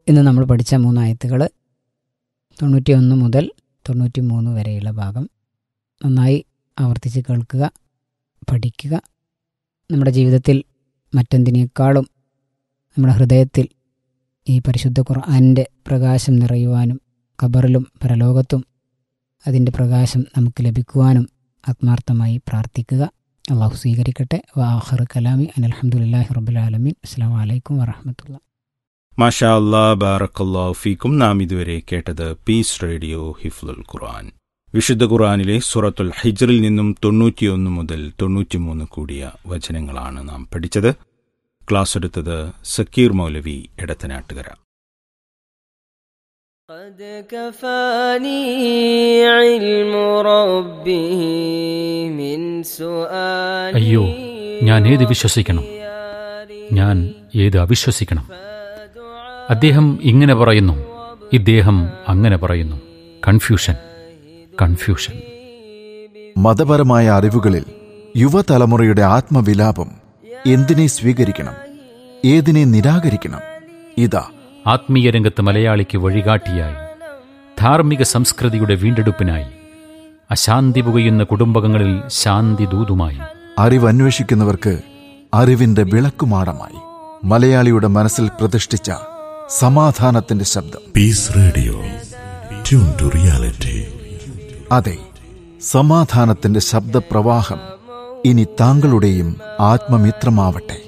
ഇന്ന് നമ്മൾ പഠിച്ച മൂന്നായത്തുകൾ തൊണ്ണൂറ്റിയൊന്ന് മുതൽ തൊണ്ണൂറ്റി മൂന്ന് വരെയുള്ള ഭാഗം നന്നായി ആവർത്തിച്ച് കേൾക്കുക പഠിക്കുക നമ്മുടെ ജീവിതത്തിൽ മറ്റെന്തിനേക്കാളും നമ്മുടെ ഹൃദയത്തിൽ ഈ പരിശുദ്ധ ഖുർആാനിൻ്റെ പ്രകാശം നിറയുവാനും ഖബറിലും പരലോകത്തും അതിൻ്റെ പ്രകാശം നമുക്ക് ലഭിക്കുവാനും ആത്മാർത്ഥമായി പ്രാർത്ഥിക്കുക അള്ളാഹു സ്വീകരിക്കട്ടെ വാഹർ കലാമി അനൽഹമുല്ലാഹി റബുലാലമീൻ അസ്സാം വലൈക്കും വറഹമത്തുള്ള മാഷാ അല്ലാ ബാറക്കല്ലാഹു ഫീക്കും നാം ഇതുവരെ കേട്ടത് പീസ് റേഡിയോ ഹിഫ്ലുൽ ഖുർആൻ വിശുദ്ധ ഖുർആനിലെ സുറത്തുൽ ഹിജ്റിൽ നിന്നും തൊണ്ണൂറ്റിയൊന്ന് മുതൽ തൊണ്ണൂറ്റിമൂന്ന് കൂടിയ വചനങ്ങളാണ് നാം പഠിച്ചത് ക്ലാസ് എടുത്തത് സക്കീർ മൗലവി എടത്തനാട്ടുകര قد كفاني علم ربه من سؤال അയ്യോ ഞാൻ ഏത് വിശ്വസിക്കണം ഞാൻ ഏത് അവിശ്വസിക്കണം അദ്ദേഹം ഇങ്ങനെ പറയുന്നു ഇദ്ദേഹം അങ്ങനെ പറയുന്നു കൺഫ്യൂഷൻ കൺഫ്യൂഷൻ മതപരമായ അറിവുകളിൽ യുവതലമുറയുടെ ആത്മവിലാപം എന്തിനെ സ്വീകരിക്കണം ഏതിനെ നിരാകരിക്കണം ഇതാ ആത്മീയ രംഗത്ത് മലയാളിക്ക് വഴികാട്ടിയായി ധാർമ്മിക സംസ്കൃതിയുടെ വീണ്ടെടുപ്പിനായി അശാന്തി പുകയുന്ന കുടുംബങ്ങളിൽ ശാന്തി ദൂതുമായി അറിവന്വേഷിക്കുന്നവർക്ക് അറിവിന്റെ വിളക്കുമാടമായി മലയാളിയുടെ മനസ്സിൽ പ്രതിഷ്ഠിച്ച സമാധാനത്തിന്റെ ശബ്ദം Peace Radio. Tune to reality. അതെ സമാധാനത്തിന്റെ ശബ്ദപ്രവാഹം ഇനി താങ്കളുടെയും ആത്മമിത്രമാവട്ടെ